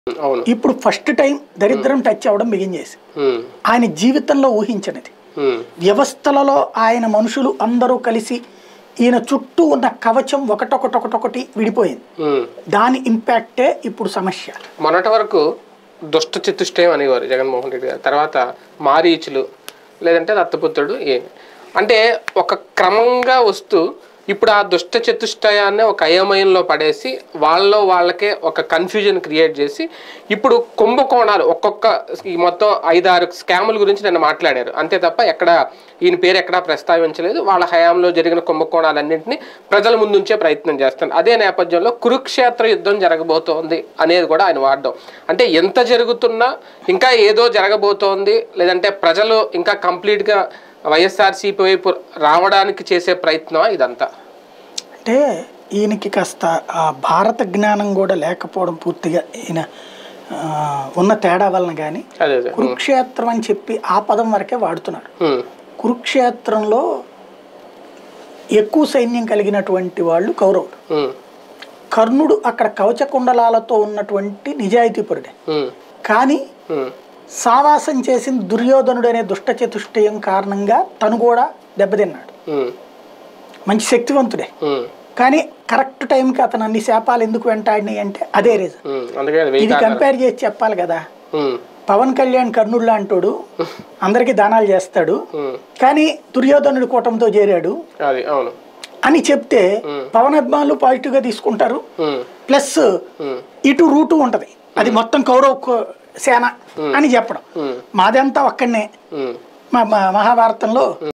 అవును ఇప్పుడు first time దరిద్రం టచ్ అవ్వడం బిగిన్ చేసి ఉమ్, ఆయన జీవితంలో ఊహించనిది ఉమ్, వ్యవస్థలలో ఆయన మనుషులు అందరూ కలిసి ఈయన చుట్టూ ఉన్న కవచం ఒకటొకటొకటొకటి విడిపోయింది ఉమ్. దాని ఇంపాక్టే ఇప్పుడు సమస్య మొన్నటి వరకు దుష్ట చతుష్టయం అనేవారు జగన్మోహన్ రెడ్డి గారు తర్వాత మారీచులు లేదంటే దత్తపుత్రుడు ఏ అంటే ఒక క్రమంగా వస్తూ ఇప్పుడు ఆ దుష్ట చతుష్టయాన్ని ఒక అయోమయంలో పడేసి వాళ్ళలో వాళ్ళకే ఒక కన్ఫ్యూజన్ క్రియేట్ చేసి ఇప్పుడు కుంభకోణాలు ఒక్కొక్క ఈ మొత్తం ఐదారు స్కాముల గురించి నిన్న మాట్లాడారు అంతే తప్ప ఎక్కడ ఈయన పేరు ఎక్కడా ప్రస్తావించలేదు వాళ్ళ హయాంలో జరిగిన కుంభకోణాలన్నింటినీ ప్రజల ముందుంచే ప్రయత్నం చేస్తున్నారు అదే నేపథ్యంలో కురుక్షేత్ర యుద్ధం జరగబోతోంది అనేది కూడా ఆయన వాడడం అంటే ఎంత జరుగుతున్నా ఇంకా ఏదో జరగబోతోంది లేదంటే ప్రజలు ఇంకా కంప్లీట్గా వైఎస్ఆర్సీపీ వైపు రావడానికి చేసే ప్రయత్నం ఇదంతా అంటే ఈయనకి కాస్త ఆ భారత జ్ఞానం కూడా లేకపోవడం పూర్తిగా ఈయన ఆ, ఉన్న తేడా వలన కానీ అదే అదే కురుక్షేత్రం అని చెప్పి ఆ పదం వరకే వాడుతున్నాడు ఉమ్, కురుక్షేత్రంలో ఎక్కువ సైన్యం కలిగినటువంటి వాళ్ళు కౌరవులు ఉమ్, కర్ణుడు అక్కడ కవచ కుండలాలతో ఉన్నటువంటి నిజాయితీపరుడే ఉమ్, కానీ ఉమ్, సావాసం చేసిన దుర్యోధనుడు అనే దుష్ట చతుష్టయం కారణంగా తను కూడా దెబ్బతిన్నాడు ఉమ్, మంచి శక్తివంతుడే ఉమ్, కానీ కరెక్ట్ టైంకి అతను అన్ని శాపాలు ఎందుకు వెంటాడినాయి అంటే అదే రీజన్ ఉమ్. అందుకే అది వెయ్యి ఇది కారణాలు. కంపేర్ చేసి చెప్పాలి కదా ఉమ్, పవన్ కళ్యాణ్ కర్ణుడు లాంటోడు అందరికీ దానాలు చేస్తాడు ఉమ్, కానీ దుర్యోధనుడు కూటమితో చేరాడు అది అవును అని చెప్తే పవన్ అభిమానులు పాజిటివ్ గా తీసుకుంటారు ఉమ్, ప్లస్ ఉమ్, ఇటు రూటు ఉంటది అది మొత్తం కౌరవ కో- సేన అని చెప్పడం ఉమ్, మాదంతా ఒక్కడనే ఉమ్. మా మా మహాభారతంలో